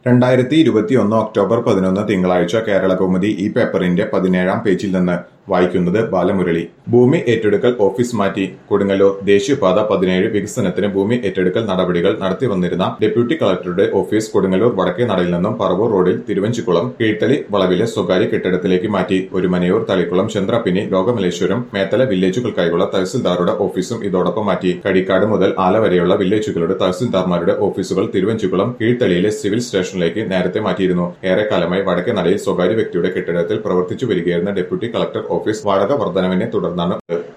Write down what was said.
രണ്ടായിരത്തി ഇരുപത്തിയൊന്ന് ഒക്ടോബർ പതിനൊന്ന് തിങ്കളാഴ്ച കേരളകൗമുദി ഈ പേപ്പറിന്റെ പതിനേഴാം പേജിൽ നിന്ന് വായിക്കുന്നത് ബാലമുരളി ഭൂമി ഏറ്റെടുക്കൽ ഓഫീസ് മാറ്റി കൊടുങ്ങല്ലൂർ ദേശീയപാത പതിനേഴ് വികസനത്തിന് ഭൂമി ഏറ്റെടുക്കൽ നടപടികൾ നടത്തി വന്നിരുന്ന ഡെപ്യൂട്ടി കളക്ടറുടെ ഓഫീസ് കൊടുങ്ങല്ലൂർ വടക്കേ നടയിൽ നിന്നും പറവൂർ റോഡിൽ തിരുവഞ്ചിക്കുളം കീഴ്ത്തലി വളവിലെ സ്വകാര്യ കെട്ടിടത്തിലേക്ക് മാറ്റി ഒരുമനയൂർ തളിക്കുളം ചന്ദ്രപ്പിനി ലോകമലേശ്വരം മേത്തല വില്ലേജുകൾക്കായുള്ള തഹസിൽദാറുടെ ഓഫീസും ഇതോടൊപ്പം മാറ്റി കടിക്കാട് മുതൽ ആല വരെയുള്ള വില്ലേജുകളുടെ തഹസിൽദാർമാരുടെ ഓഫീസുകൾ തിരുവഞ്ചിക്കുളം കീഴ്ത്തലിയിലെ സിവിൽ സ്റ്റേഷനിലേക്ക് നേരത്തെ മാറ്റിയിരുന്നു ഏറെക്കാലമായി വടക്കേ നടയിൽ സ്വകാര്യ വ്യക്തിയുടെ കെട്ടിടത്തിൽ പ്രവർത്തിച്ചു വരികയായിരുന്ന ഡെപ്യൂട്ടി കളക്ടർ ഓഫീസ് വാടക വർധനവിനെ തുടർന്നാണ്